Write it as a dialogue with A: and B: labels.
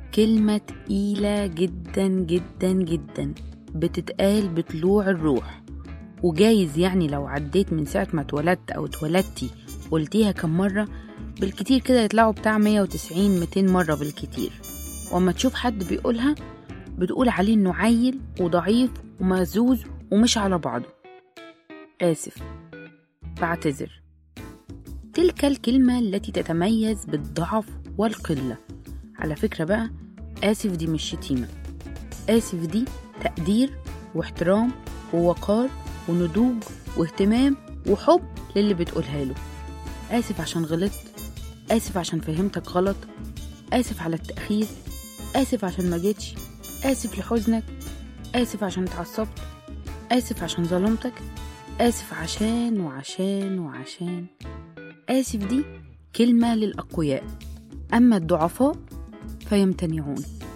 A: كلمة تقيلة جدا جدا جدا بتتقال بطلوع الروح وجايز يعني لو عديت من ساعة ما اتولدت أو اتولدتي قلتيها كم مرة بالكتير كده يطلعوا بتاع 190 200 مرة بالكتير وأما تشوف حد بيقولها بتقول عليه إنه عيل وضعيف ومهزوز ومش على بعضه آسف بعتذر تلك الكلمة التي تتميز بالضعف والقلة على فكرة بقى آسف دي مش شتيمة آسف دي تقدير واحترام ووقار ونضوج واهتمام وحب للي بتقولها له آسف عشان غلطت آسف عشان فهمتك غلط آسف على التأخير آسف عشان ما جيتش آسف لحزنك آسف عشان اتعصبت آسف عشان ظلمتك آسف عشان وعشان وعشان آسف دي كلمة للأقوياء أما الضعفاء فيمتنعون